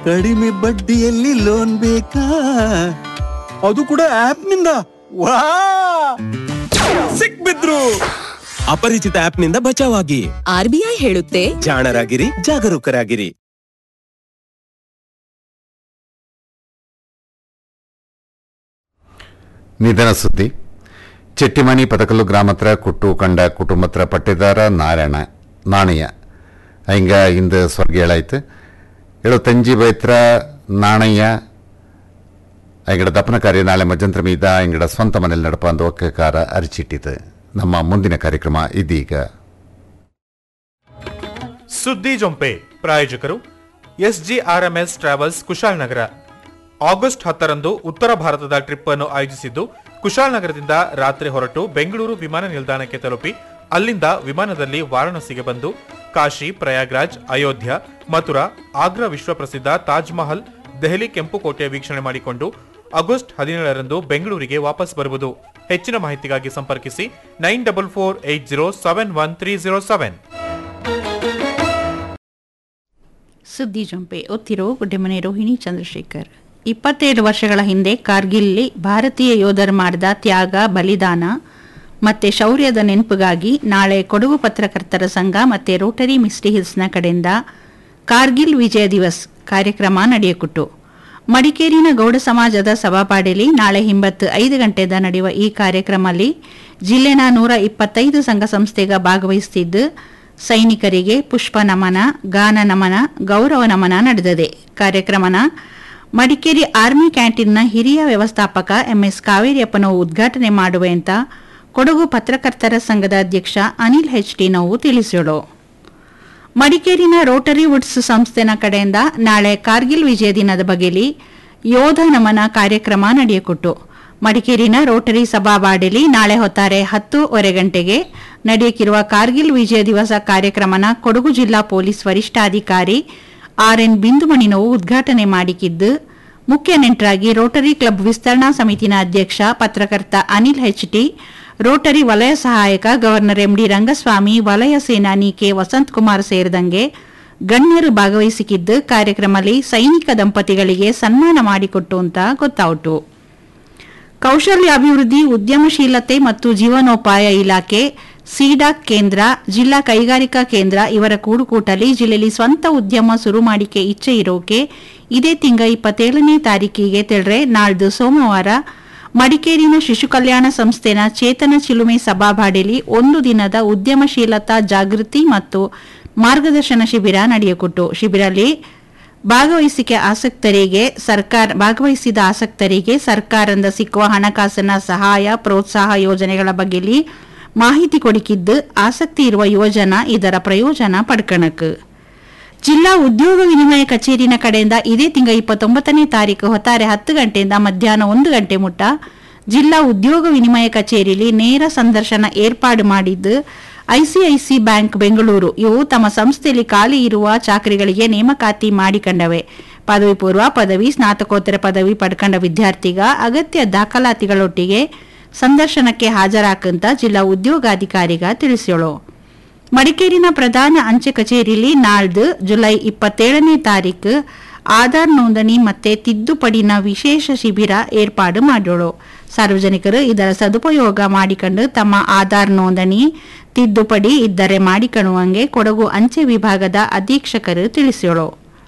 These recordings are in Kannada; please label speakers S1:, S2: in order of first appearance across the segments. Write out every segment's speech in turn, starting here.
S1: ಕಡಿಮೆ ಬಡ್ಡಿಯಲ್ಲಿ ಲೋನ್ ಬೇಕಾ ಅದು ಕೂಡ ಆಪ್ ನಿಂದ ವಾ ಸಿಕ್ಬಿದ್ರು
S2: ಅಪರಿಚಿತ ಆಪ್ ನಿಂದ ಬಚಾವಾಗಿ
S3: ಆರ್ಬಿಐ ಹೇಳುತ್ತೆ
S2: ಜಾಣರಾಗಿರಿ ಜಾಗರೂಕರಾಗಿರಿ
S4: ನಿಧನ ಸುದ್ದಿ ಚೆಟ್ಟಿಮನಿ ಪದಕಲ್ಲು ಗ್ರಾಮತ್ರ ಕುಟ್ಟು ಕಂಡ ಕುಟುಂಬತ್ರ ಪಟ್ಟೆದಾರ ನಾರಾಯಣ ನಾಣಯ್ಯ ಹಿಂಗ ಇಂದು ಸ್ವರ್ಗ ಏಳಾಯ್ತು ಎಳುತ್ತಂಜಿ ಬೈತ್ರ ನಾಣಯ್ಯ ಐಗಡ ದಪ್ಪನ ಕಾರ್ಯ ನಾಳೆ ಮಧ್ಯಂತರ ಮೀದ ಇಂಗಡ ಸ್ವಂತ ಮನೇಲಿ ನಡಪ ಅಂದು ಒಕ್ಕಕಾರ ಅರಿಚಿಟ್ಟಿತು ನಮ್ಮ ಮುಂದಿನ ಕಾರ್ಯಕ್ರಮ ಇದೀಗ
S5: ಸುದ್ದಿ ಜೊಂಪೆ ಪ್ರಾಯೋಜಕರು ಎಸ್ಜಿಆರ್ಎಂಎಸ್ ಟ್ರಾವೆಲ್ಸ್ ಕುಶಾಲನಗರ ಆಗಸ್ಟ್ ಹತ್ತರಂದು ಉತ್ತರ ಭಾರತದ ಟ್ರಿಪ್ ಅನ್ನು ಆಯೋಜಿಸಿದ್ದು ಕುಶಾಲನಗರದಿಂದ ರಾತ್ರಿ ಹೊರಟು ಬೆಂಗಳೂರು ವಿಮಾನ ನಿಲ್ದಾಣಕ್ಕೆ ತಲುಪಿ ಅಲ್ಲಿಂದ ವಿಮಾನದಲ್ಲಿ ವಾರಾಣಸಿಗೆ ಬಂದು ಕಾಶಿ ಪ್ರಯಾಗ್ರಾಜ್ ಅಯೋಧ್ಯ ಮಥುರಾ ಆಗ್ರಾ ವಿಶ್ವಪ್ರಸಿದ್ಧ ತಾಜ್ ಮಹಲ್ ದೆಹಲಿ ಕೆಂಪುಕೋಟೆಯ ವೀಕ್ಷಣೆ ಮಾಡಿಕೊಂಡು ಆಗಸ್ಟ್ ಹದಿನೇಳರಂದು ಬೆಂಗಳೂರಿಗೆ ವಾಪಸ್ ಬರುವುದು ಹೆಚ್ಚಿನ ಮಾಹಿತಿಗಾಗಿ ಸಂಪರ್ಕಿಸಿ nine double four eight zero seven one three zero seven
S6: ಸುದ್ದಿ ಜಂಪೆ ಒತ್ತಿರೋ ಗುಡ್ಡೆಮನೆ ರೋಹಿಣಿ ಚಂದ್ರಶೇಖರ್ ಇಪ್ಪತ್ತೇಳು ವರ್ಷಗಳ ಹಿಂದೆ ಕಾರ್ಗಿಲ್ಲಿ ಭಾರತೀಯ ಯೋಧರು ಮಾಡಿದ ತ್ಯಾಗ ಬಲಿದಾನ ಮತ್ತೆ ಶೌರ್ಯದ ನೆನಪಿಗಾಗಿ ನಾಳೆ ಕೊಡಗು ಪತ್ರಕರ್ತರ ಸಂಘ ಮತ್ತೆ ರೋಟರಿ ಮಿಸ್ಟಿ ಹಿಲ್ಸ್ನ ಕಡೆಯಿಂದ ಕಾರ್ಗಿಲ್ ವಿಜಯ ದಿವಸ್ ಕಾರ್ಯಕ್ರಮ ನಡೆಯಕುಟ್ಟು ಮಡಿಕೇರಿನ ಗೌಡ ಸಮಾಜದ ಸಭಾಪಾಡಿಲಿ ನಾಳೆ ಹಿಂಬತ್ತು ಐದು ಗಂಟೆದ ನಡೆಯುವ ಈ ಕಾರ್ಯಕ್ರಮದಲ್ಲಿ ಜಿಲ್ಲೆನ ನೂರ ಇಪ್ಪತ್ತೈದು ಸಂಘ ಸಂಸ್ಥೆಗ ಭಾಗವಹಿಸುತ್ತಿದ್ದು ಸೈನಿಕರಿಗೆ ಪುಷ್ಪ ನಮನ ಗಾನ ನಮನ ಗೌರವ ನಮನ ನಡೆದಿದೆ ಕಾರ್ಯಕ್ರಮನ ಮಡಿಕೇರಿ ಆರ್ಮಿ ಕ್ಯಾಂಟೀನ್ನ ಹಿರಿಯ ವ್ಯವಸ್ಥಾಪಕ ಎಂಎಸ್ ಕಾವೇರಿಯಪ್ಪನವು ಉದ್ಘಾಟನೆ ಮಾಡುವೆ ಅಂತ ಕೊಡಗು ಪತ್ರಕರ್ತರ ಸಂಘದ ಅಧ್ಯಕ್ಷ ಅನಿಲ್ ಹೆಚ್ ಟಿ ನೋವು ತಿಳಿಸಿದರು ಮಡಿಕೇರಿನ ರೋಟರಿ ವುಡ್ಸ್ ಸಂಸ್ಥೆನ ಕಡೆಯಿಂದ ನಾಳೆ ಕಾರ್ಗಿಲ್ ವಿಜಯ ದಿನದ ಬಗೆಲಿ ಯೋಧ ನಮನ ಕಾರ್ಯಕ್ರಮ ನಡೆಯಕೊಟ್ಟು ಮಡಿಕೇರಿನ ರೋಟರಿ ಸಭಾವಾಡಿಲಿ ನಾಳೆ ಹೊತ್ತಾರೆ ಹತ್ತೂವರೆ ಗಂಟೆಗೆ ನಡೆಯಕ್ಕಿರುವ ಕಾರ್ಗಿಲ್ ವಿಜಯ ದಿವಸ ಕಾರ್ಯಕ್ರಮನ ಕೊಡಗು ಜಿಲ್ಲಾ ಪೊಲೀಸ್ ವರಿಷ್ಠಾಧಿಕಾರಿ ಆರ್ ಎನ್ ಬಿಂದುಮಣಿನವು ಉದ್ಘಾಟನೆ ಮಾಡಿಕಿದ್ದು ಮುಖ್ಯ ನೆಂಟರಾಗಿ ರೋಟರಿ ಕ್ಲಬ್ ವಿಸ್ತರಣಾ ಸಮಿತಿನ ಅಧ್ಯಕ್ಷ ಪತ್ರಕರ್ತ ಅನಿಲ್ ಹೆಚ್ ಟಿ ರೋಟರಿ ವಲಯ ಸಹಾಯಕ ಗವರ್ನರ್ ಎಂಡಿ ರಂಗಸ್ವಾಮಿ ವಲಯ ಸೇನಾನಿ ಕೆ ವಸಂತ್ ಕುಮಾರ್ ಸೇರಿದಂಗೆ ಗಣ್ಯರು ಭಾಗವಹಿಸಿಕಿದ್ದು ಕಾರ್ಯಕ್ರಮದಲ್ಲಿ ಸೈನಿಕ ದಂಪತಿಗಳಿಗೆ ಸನ್ಮಾನ ಮಾಡಿಕೊಟ್ಟು ಅಂತ ಗೊತ್ತಾಯಿತು ಕೌಶಲ್ಯಾಭಿವೃದ್ಧಿ ಉದ್ಯಮಶೀಲತೆ ಮತ್ತು ಜೀವನೋಪಾಯ ಇಲಾಖೆ ಸಿಡಾಕ್ ಕೇಂದ್ರ ಜಿಲ್ಲಾ ಕೈಗಾರಿಕಾ ಕೇಂದ್ರ ಇವರ ಕೂಡುಕೂಟಲಿ ಜಿಲ್ಲೆಯಲ್ಲಿ ಸ್ವಂತ ಉದ್ಯಮ ಶುರು ಮಾಡಿಕೆ ಇಚ್ಛೆ ಇರೋಕೆ ಇದೇ ತಿಂಗ ಇಪ್ಪತ್ತೇಳನೇ ತಾರೀಕಿಗೆ ತೆಳ್ರೆ ನಾಳ್ದು ಸೋಮವಾರ ಮಡಿಕೇರಿನ ಶಿಶು ಕಲ್ಯಾಣ ಸಂಸ್ಥೆನ ಚೇತನ ಚಿಲುಮೆ ಸಭಾಭಾಡಿಲಿ ಒಂದು ದಿನದ ಉದ್ಯಮಶೀಲತಾ ಜಾಗೃತಿ ಮತ್ತು ಮಾರ್ಗದರ್ಶನ ಶಿಬಿರ ನಡೆಯಕೊಟ್ಟು ಶಿಬಿರಲ್ಲಿ ಭಾಗವಹಿಸಿಕೆ ಆಸಕ್ತರಿಗೆ ಸರ್ಕಾರ ಭಾಗವಹಿಸಿದ ಆಸಕ್ತರಿಗೆ ಸರ್ಕಾರದಿಂದ ಸಿಕ್ಕುವ ಹಣಕಾಸಿನ ಸಹಾಯ ಪ್ರೋತ್ಸಾಹ ಯೋಜನೆಗಳ ಬಗ್ಗೆಲಿ ಮಾಹಿತಿ ಕೊಡಿಕಿದ್ದು ಆಸಕ್ತಿ ಇರುವ ಯೋಜನಾ ಇದರ ಪ್ರಯೋಜನ ಪಡ್ಕಣಕ್ ಜಿಲ್ಲಾ ಉದ್ಯೋಗ ವಿನಿಮಯ ಕಚೇರಿನ ಕಡೆಯಿಂದ ಇದೇ ತಿಂಗ ಇಪ್ಪತ್ತೊಂಬತ್ತನೇ ತಾರೀಕು ಹೊತ್ತಾರೆ ಹತ್ತು ಗಂಟೆಯಿಂದ ಮಧ್ಯಾಹ್ನ ಒಂದು ಗಂಟೆ ಮುಟ್ಟ ಜಿಲ್ಲಾ ಉದ್ಯೋಗ ವಿನಿಮಯ ಕಚೇರಿಯಲ್ಲಿ ನೇರ ಸಂದರ್ಶನ ಏರ್ಪಾಡು ಮಾಡಿದ್ದು ಐಸಿಐಸಿ ಬ್ಯಾಂಕ್ ಬೆಂಗಳೂರು ಇವು ತಮ್ಮ ಸಂಸ್ಥೆಯಲ್ಲಿ ಖಾಲಿ ಇರುವ ಚಾಕರಿಗಳಿಗೆ ನೇಮಕಾತಿ ಮಾಡಿಕೊಂಡವೆ ಪದವಿ ಪೂರ್ವ ಪದವಿ ಸ್ನಾತಕೋತ್ತರ ಪದವಿ ಪಡ್ಕೊಂಡ ವಿದ್ಯಾರ್ಥಿಗ ಅಗತ್ಯ ದಾಖಲಾತಿಗಳೊಟ್ಟಿಗೆ ಸಂದರ್ಶನಕ್ಕೆ ಹಾಜರಾಕಂತ ಜಿಲ್ಲಾ ಉದ್ಯೋಗಾಧಿಕಾರಿಗ ತಿಳಿಸ್ಯೋಳು ಮಡಿಕೇರಿನ ಪ್ರಧಾನ ಅಂಚೆ ಕಚೇರಿಯಲ್ಲಿ ನಾಳ್ದು ಜುಲೈ ಇಪ್ಪತ್ತೇಳನೇ ತಾರೀಕು ಆಧಾರ್ ನೋಂದಣಿ ಮತ್ತೆ ತಿದ್ದುಪಡಿನ ವಿಶೇಷ ಶಿಬಿರ ಏರ್ಪಾಡು ಮಾಡೋಳು ಸಾರ್ವಜನಿಕರು ಇದರ ಸದುಪಯೋಗ ಮಾಡಿಕೊಂಡು ತಮ್ಮ ಆಧಾರ್ ನೋಂದಣಿ ತಿದ್ದುಪಡಿ ಇದ್ದರೆ ಮಾಡಿಕೊಳ್ಳುವಂಗೆ ಕೊಡಗು ಅಂಚೆ ವಿಭಾಗದ ಅಧೀಕ್ಷಕರು ತಿಳಿಸಿದರು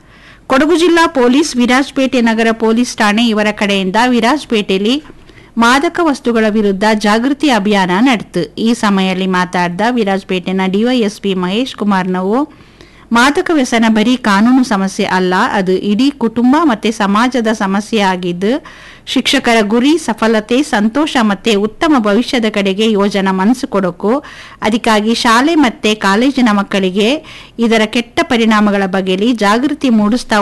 S6: ಕೊಡಗು ಜಿಲ್ಲಾ ಪೊಲೀಸ್ ವಿರಾಜಪೇಟೆ ನಗರ ಪೊಲೀಸ್ ಠಾಣೆ ಇವರ ಕಡೆಯಿಂದ ವಿರಾಜಪೇಟೆಯಲ್ಲಿ ಮಾದಕ ವಸ್ತುಗಳ ವಿರುದ್ಧ ಜಾಗೃತಿ ಅಭಿಯಾನ ನಡೆತು ಈ ಸಮಯದಲ್ಲಿ ಮಾತಾಡಿದ ವಿರಾಜಪೇಟೆನ ಡಿವೈಎಸ್ಪಿ ಮಹೇಶ್ ಕುಮಾರ್ ನಾವು ಮಾದಕ ವ್ಯಸನ ಬರೀ ಕಾನೂನು ಸಮಸ್ಯೆ ಅಲ್ಲ ಅದು ಇಡೀ ಕುಟುಂಬ ಮತ್ತೆ ಸಮಾಜದ ಸಮಸ್ಯೆ ಆಗಿದ್ದು ಶಿಕ್ಷಕರ ಗುರಿ ಸಫಲತೆ ಸಂತೋಷ ಮತ್ತೆ ಉತ್ತಮ ಭವಿಷ್ಯದ ಕಡೆಗೆ ಯೋಜನಾ ಮನಸ್ಸು ಕೊಡೋಕು ಅದಕ್ಕಾಗಿ ಶಾಲೆ ಮತ್ತೆ ಕಾಲೇಜಿನ ಮಕ್ಕಳಿಗೆ ಇದರ ಕೆಟ್ಟ ಪರಿಣಾಮಗಳ ಬಗ್ಗೆಲಿ ಜಾಗೃತಿ ಮೂಡಿಸ್ತಾ